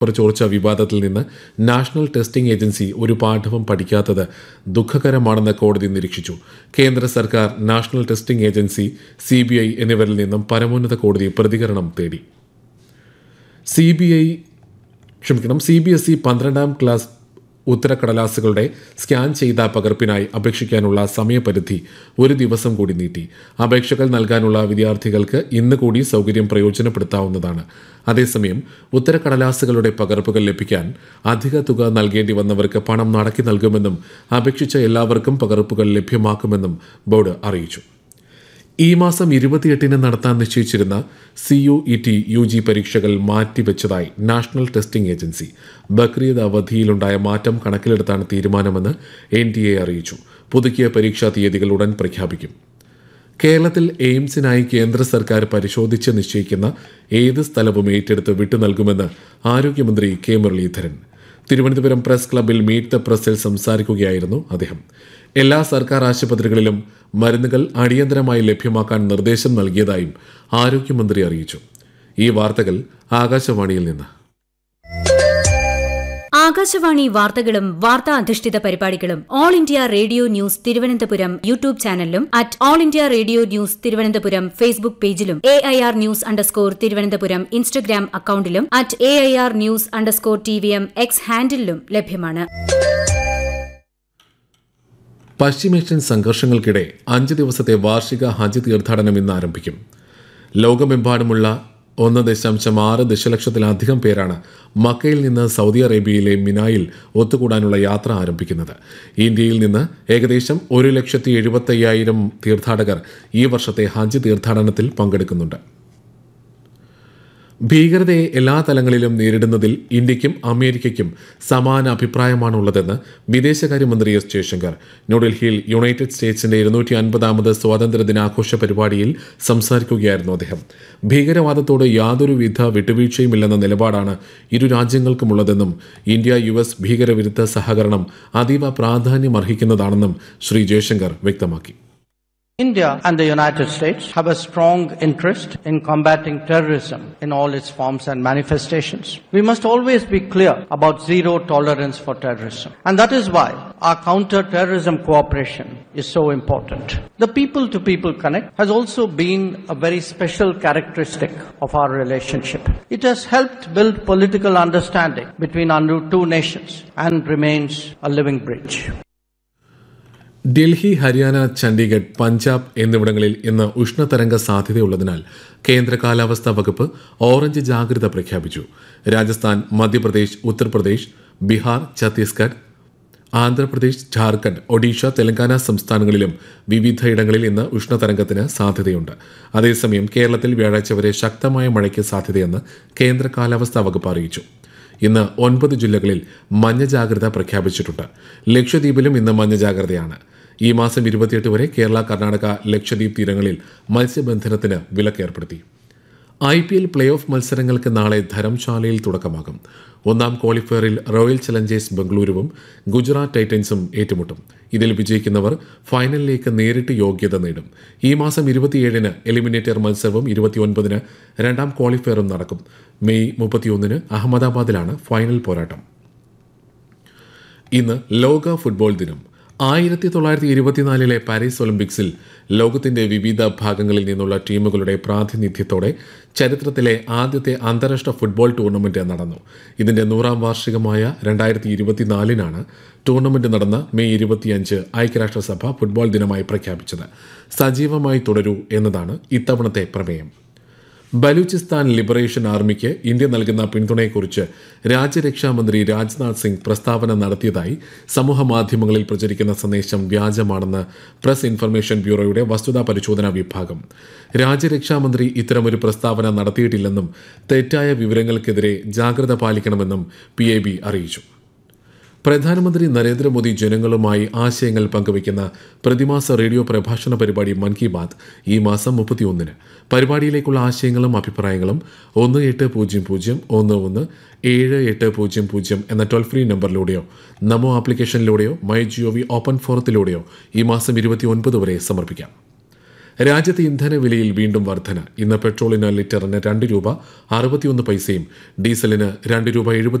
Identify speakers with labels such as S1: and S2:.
S1: ചോർച്ച വിവാദത്തിൽ നിന്ന് നാഷണൽ ടെസ്റ്റിംഗ് ഏജൻസി ഒരു പാഠവും പഠിക്കാത്തത് ദുഃഖകരമാണെന്ന് കോടതി നിരീക്ഷിച്ചു കേന്ദ്ര സർക്കാർ നാഷണൽ ടെസ്റ്റിംഗ് ഏജൻസി സി എന്നിവരിൽ നിന്നും പരമോന്നത കോടതി പ്രതികരണം തേടി സി ബി ഐ ക്ഷമിക്കണം സി ബി എസ് ഇ പന്ത്രണ്ടാം ക്ലാസ് ഉത്തരക്കടലാസുകളുടെ സ്കാൻ ചെയ്ത പകർപ്പിനായി അപേക്ഷിക്കാനുള്ള സമയപരിധി ഒരു ദിവസം കൂടി നീട്ടി അപേക്ഷകൾ നൽകാനുള്ള വിദ്യാർത്ഥികൾക്ക് ഇന്ന് കൂടി സൗകര്യം പ്രയോജനപ്പെടുത്താവുന്നതാണ് അതേസമയം ഉത്തരക്കടലാസുകളുടെ പകർപ്പുകൾ ലഭിക്കാൻ അധിക തുക നൽകേണ്ടി വന്നവർക്ക് പണം മടക്കി നൽകുമെന്നും അപേക്ഷിച്ച എല്ലാവർക്കും പകർപ്പുകൾ ലഭ്യമാക്കുമെന്നും ബോർഡ് അറിയിച്ചു ഈ മാസം ഇരുപത്തിയെട്ടിന് നടത്താൻ നിശ്ചയിച്ചിരുന്ന C U E T U G പരീക്ഷകൾ മാറ്റിവെച്ചതായി നാഷണൽ ടെസ്റ്റിംഗ് ഏജൻസി ബക്രീദ് അവധിയിലുണ്ടായ മാറ്റം കണക്കിലെടുത്താണ് തീരുമാനമെന്ന് എൻ ടി എ അറിയിച്ചു പുതുക്കിയ പരീക്ഷാ തീയതികൾ ഉടൻ പ്രഖ്യാപിക്കും കേരളത്തിൽ എയിംസിനായി കേന്ദ്ര സർക്കാർ പരിശോധിച്ച് നിശ്ചയിക്കുന്ന ഏത് സ്ഥലവും ഏറ്റെടുത്ത് വിട്ടു നൽകുമെന്ന് ആരോഗ്യമന്ത്രി കെ മുരളീധരൻ തിരുവനന്തപുരം പ്രസ് ക്ലബ്ബിൽ മീറ്റ് ദ പ്രസിൽ സംസാരിക്കുകയായിരുന്നു അദ്ദേഹം എല്ലാ സർക്കാർ ആശുപത്രികളിലും മരുന്നുകൾ അടിയന്തരമായി ലഭ്യമാക്കാൻ നിർദ്ദേശം നൽകിയതായും ആരോഗ്യമന്ത്രി അറിയിച്ചു ഈ വാർത്തകൾ ആകാശവാണിയിൽ നിന്ന്
S2: ആകാശവാണി വാർത്തകളും വാർത്താ അധിഷ്ഠിത പരിപാടികളും all India radio news Thiruvananthapuram YouTube ചാനലിലും at all India radio news Thiruvananthapuram Facebook പേജിലും A I R news underscore Thiruvananthapuram Instagram അക്കൌണ്ടിലും at A I R news underscore T V M X ഹാൻഡിലും ലഭ്യമാണ്
S1: പശ്ചിമേഷ്യൻ സംഘർഷങ്ങൾക്കിടെ അഞ്ച് ദിവസത്തെ വാർഷിക ഹജ്ജ് തീർത്ഥാടനം ഇന്ന് ആരംഭിക്കും ലോകമെമ്പാടുമുള്ള ഒന്ന് ദശാംശം ആറ് ദശലക്ഷത്തിലധികം പേരാണ് മക്കയിൽ നിന്ന് സൗദി അറേബ്യയിലെ മിനായിൽ ഒത്തുകൂടാനുള്ള യാത്ര ആരംഭിക്കുന്നത് ഇന്ത്യയിൽ നിന്ന് ഏകദേശം ഒരു ലക്ഷത്തി എഴുപത്തയ്യായിരം തീർത്ഥാടകർ ഈ വർഷത്തെ ഹജ്ജ് തീർത്ഥാടനത്തിൽ പങ്കെടുക്കുന്നുണ്ട് ഭീകരതയെ എല്ലാ തലങ്ങളിലും നേരിടുന്നതിൽ ഇന്ത്യയ്ക്കും അമേരിക്കയ്ക്കും സമാന അഭിപ്രായമാണുള്ളതെന്ന് വിദേശകാര്യമന്ത്രി എസ് ജയശങ്കർ ന്യൂഡൽഹിയിൽ യുണൈറ്റഡ് സ്റ്റേറ്റ്സിന്റെ ഇരുന്നൂറ്റി അൻപതാമത് സ്വാതന്ത്ര്യ ദിനാഘോഷ പരിപാടിയിൽ സംസാരിക്കുകയായിരുന്നു അദ്ദേഹം ഭീകരവാദത്തോട് യാതൊരുവിധ വിട്ടുവീഴ്ചയുമില്ലെന്ന നിലപാടാണ് ഇരു രാജ്യങ്ങൾക്കുമുള്ളതെന്നും ഇന്ത്യ യു എസ് ഭീകരവിരുദ്ധ സഹകരണം അതീവ പ്രാധാന്യമർഹിക്കുന്നതാണെന്നും ശ്രീ ജയശങ്കർ വ്യക്തമാക്കി
S3: India and the United States have a strong interest in combating terrorism in all its forms and manifestations. We must always be clear about zero tolerance for terrorism. And that is why our counter-terrorism cooperation is so important. The people-to-people connect has also been a very special characteristic of our relationship. It has helped build political understanding between our two nations and remains a living bridge.
S1: Delhi Haryana Chandigarh Punjab എന്നിവിടങ്ങളിൽ ഇന്ന് ഉഷ്ണതരംഗ സാധ്യതയുള്ളതിനാൽ കേന്ദ്ര കാലാവസ്ഥാ വകുപ്പ് orange ജാഗ്രത പ്രഖ്യാപിച്ചു രാജസ്ഥാൻ മധ്യപ്രദേശ് ഉത്തർപ്രദേശ് ബീഹാർ ഛത്തീസ്ഗഡ് ആന്ധ്രാപ്രദേശ് ഝാർഖണ്ഡ് ഒഡീഷ തെലങ്കാന സംസ്ഥാനങ്ങളിലും വിവിധയിടങ്ങളിൽ ഇന്ന് ഉഷ്ണതരംഗത്തിന് സാധ്യതയുണ്ട് അതേസമയം കേരളത്തിൽ വ്യാഴാഴ്ച വരെ ശക്തമായ മഴയ്ക്ക് സാധ്യതയെന്ന് കേന്ദ്ര കാലാവസ്ഥാ വകുപ്പ് അറിയിച്ചു ഇന്ന് ഒൻപത് ജില്ലകളിൽ മഞ്ഞ ജാഗ്രത പ്രഖ്യാപിച്ചിട്ടുണ്ട് ലക്ഷദ്വീപിലും ഇന്ന് മഞ്ഞ ജാഗ്രതയാണ് ഈ മാസം ഇരുപത്തിയെട്ട് വരെ കേരള കർണാടക ലക്ഷദ്വീപ് തീരങ്ങളിൽ മത്സ്യബന്ധനത്തിന് വിലക്കേർപ്പെടുത്തി I P L play off മത്സരങ്ങൾക്ക് നാളെ ധരംശാലയിൽ തുടക്കമാകും ഒന്നാം ക്വാളിഫയറിൽ റോയൽ ചലഞ്ചേഴ്സ് ബംഗളൂരുവും ഗുജറാത്ത് ടൈറ്റൻസും ഏറ്റുമുട്ടും ഇതിൽ വിജയിക്കുന്നവർ ഫൈനലിലേക്ക് നേരിട്ട് യോഗ്യത നേടും ഈ മാസം ഇരുപത്തിയേഴിന് എലിമിനേറ്റർ മത്സരവും ഇരുപത്തിയൊൻപതിന് രണ്ടാം ക്വാളിഫയറും നടക്കും മെയ് മുപ്പത്തിയൊന്നിന് അഹമ്മദാബാദിലാണ് ഫൈനൽ പോരാട്ടം ഇന്ന് ലോക ഫുട്ബോൾ ദിനം ആയിരത്തി തൊള്ളായിരത്തി ഇരുപത്തിനാലിലെ പാരീസ് ഒളിമ്പിക്സിൽ ലോകത്തിന്റെ വിവിധ ഭാഗങ്ങളിൽ നിന്നുള്ള ടീമുകളുടെ പ്രാതിനിധ്യത്തോടെ ചരിത്രത്തിലെ ആദ്യത്തെ അന്താരാഷ്ട്ര ഫുട്ബോൾ ടൂർണമെന്റ് നടന്നു ഇതിന്റെ നൂറാം വാർഷികമായ രണ്ടായിരത്തി ഇരുപത്തിനാലിനാണ് ടൂർണമെന്റ് നടന്ന മെയ് ഇരുപത്തിയഞ്ച് ഐക്യരാഷ്ട്രസഭ ഫുട്ബോൾ ദിനമായി പ്രഖ്യാപിച്ചത് സജീവമായി തുടരൂ എന്നതാണ് ഇത്തവണത്തെ പ്രമേയം ബലൂചിസ്ഥാൻ ലിബറേഷൻ ആർമിക്ക് ഇന്ത്യ നൽകുന്ന പിന്തുണയെക്കുറിച്ച് രാജ്യരക്ഷാമന്ത്രി രാജ്നാഥ് സിംഗ് പ്രസ്താവന നടത്തിയതായി സമൂഹമാധ്യമങ്ങളിൽ പ്രചരിക്കുന്ന സന്ദേശം വ്യാജമാണെന്ന് പ്രസ് ഇൻഫർമേഷൻ ബ്യൂറോയുടെ വസ്തുതാ പരിശോധനാ വിഭാഗം രാജ്യരക്ഷാമന്ത്രി ഇത്തരമൊരു പ്രസ്താവന നടത്തിയിട്ടില്ലെന്നും തെറ്റായ വിവരങ്ങൾക്കെതിരെ ജാഗ്രത പാലിക്കണമെന്നും പി അറിയിച്ചു പ്രധാനമന്ത്രി നരേന്ദ്രമോദി ജനങ്ങളുമായി ആശയങ്ങൾ പങ്കുവയ്ക്കുന്ന പ്രതിമാസ റേഡിയോ പ്രഭാഷണ പരിപാടി മൻ കി ബാത് ഈ മാസം മുപ്പത്തിയൊന്നിന് പരിപാടിയിലേക്കുള്ള ആശയങ്ങളും അഭിപ്രായങ്ങളും ഒന്ന് എട്ട് പൂജ്യം പൂജ്യം ഒന്ന് ഒന്ന് ഏഴ് എട്ട് പൂജ്യം പൂജ്യം എന്ന ടോൾ ഫ്രീ നമ്പറിലൂടെയോ നമോ ആപ്ലിക്കേഷനിലൂടെയോ മൈ ജിഒ വി ഓപ്പൺ ഫോറത്തിലൂടെയോ ഈ മാസം ഇരുപത്തിയൊൻപത് വരെ സമർപ്പിക്കാം രാജ്യത്തെ ഇന്ധന വിലയിൽ വീണ്ടും വർധന ഇന്ന് പെട്രോളിന് ലിറ്ററിന് രണ്ട് രൂപ അറുപത്തിയൊന്ന് പൈസയും ഡീസലിന് രണ്ട് രൂപ എഴുപത്തി